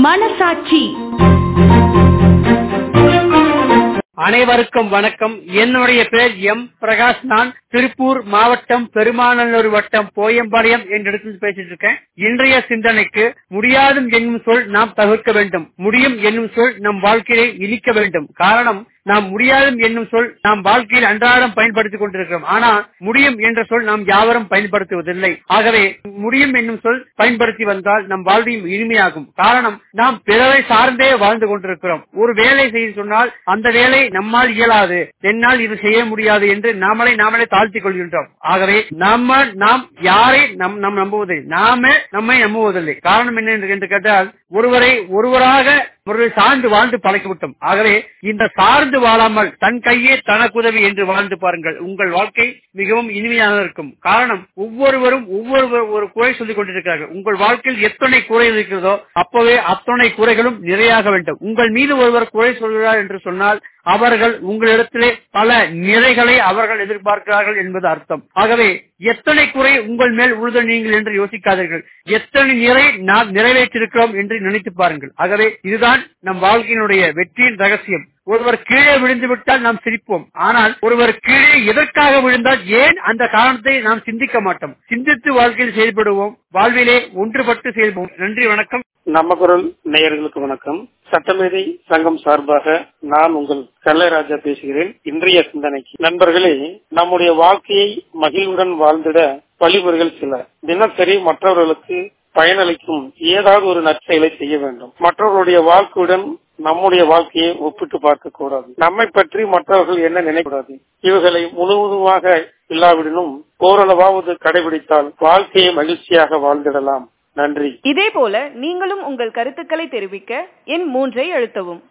மனசாட்சி அனைவருக்கும் வணக்கம் என்னுடைய பெயர் எம் பிரகாஷ் நான் திருப்பூர் மாவட்டம் பெருமாநல்லூர் வட்டம் போயம்பாளையம் என்ற இடத்தில் பேசிட்டு இருக்கேன் இன்றைய சிந்தனைக்கு முடியாதும் என்னும் சொல் நாம் தவிர்க்க வேண்டும் முடியும் என்னும் சொல் நம் வாழ்க்கையை இனிக்க வேண்டும் காரணம் நாம் முடியாதும் என்னும் சொல் நாம் வாழ்க்கையில் அன்றாடம் பயன்படுத்திக் கொண்டிருக்கிறோம் ஆனால் முடியும் என்ற சொல் நாம் யாவரும் பயன்படுத்துவதில்லை ஆகவே முடியும் என்னும் சொல் பயன்படுத்தி வந்தால் நம் வாழ்வையும் இனிமையாகும் காரணம் நாம் பிறரை சார்ந்தே வாழ்ந்து கொண்டிருக்கிறோம் ஒரு வேலை செய்ய சொன்னால் அந்த வேலை நம்மால் இயலாது என்னால் இது செய்ய முடியாது என்று நாமளை நாமளே தாழ்த்திக் கொள்கின்றோம் ஆகவே நம்ம நாம் யாரை நம் நம் நம்புவதில்லை நாமே நம்மை நம்புவதில்லை காரணம் என்ன என்று கேட்டால் ஒருவரை ஒருவராக ஒருவரை சார்ந்து வாழ்ந்து பழக்கிவிட்டோம் ஆகவே இந்த சார்ந்து வாழாமல் தன் கையே தனக்குதவி என்று வாழ்ந்து பாருங்கள் உங்கள் வாழ்க்கை மிகவும் இனிமையாக இருக்கும் காரணம் ஒவ்வொருவரும் ஒவ்வொரு ஒரு குறை சொல்லிக் கொண்டிருக்கிறார்கள் உங்கள் வாழ்க்கையில் எத்தனை குறை இருக்கிறதோ அப்பவே அத்தனை குறைகளும் நிறையாக வேண்டும் உங்கள் மீது ஒருவர் குறை சொல்கிறார் என்று சொன்னால் அவர்கள் உங்களிடத்திலே பல நிறைகளை அவர்கள் எதிர்பார்க்கிறார்கள் என்பது அர்த்தம் ஆகவே எத்தனை குறை உங்கள் மேல் உள்ளது நீங்கள் என்று யோசிக்காதீர்கள் எத்தனை நிறை நாம் நிறைவேற்றிருக்கிறோம் என்று நினைத்து பாருங்கள் ஆகவே இதுதான் நம் வாழ்க்கையினுடைய வெற்றியின் ரகசியம் ஒருவர் கீழே விழுந்து விட்டால் நாம் சிரிப்போம் ஆனால் ஒருவர் கீழே எதற்காக விழுந்தால் ஏன் அந்த காரணத்தை நாம் சிந்திக்க மாட்டோம் சிந்தித்து வாழ்க்கையில் செயல்படுவோம் வாழ்விலே ஒன்றுபட்டு செயல்படுவோம் நன்றி வணக்கம் நம்ம குரல் நேயர்களுக்கு வணக்கம் சட்டமேதை சங்கம் சார்பாக நான் உங்கள் கல்லராஜா பேசுகிறேன் இன்றைய சிந்தனைக்கு நண்பர்களே நம்முடைய வாழ்க்கையை மகிழ்வுடன் வாழ்ந்திட வழிமுறைகள் சில தினசரி மற்றவர்களுக்கு பயனளிக்கும் ஏதாவது ஒரு நற்செயலை செய்ய வேண்டும் மற்றவர்களுடைய வாழ்க்கையுடன் நம்முடைய வாழ்க்கையை ஒப்பிட்டு பார்க்க கூடாது நம்மை பற்றி மற்றவர்கள் என்ன நினைக்கூடாது இவைகளை முழுவதுமாக இல்லாவிடனும் ஓரளவாவது கடைபிடித்தால் வாழ்க்கையை மகிழ்ச்சியாக வாழ்ந்திடலாம் நன்றி இதே போல நீங்களும் உங்கள் கருத்துக்களை தெரிவிக்க எண் மூன்றை அழுத்தவும்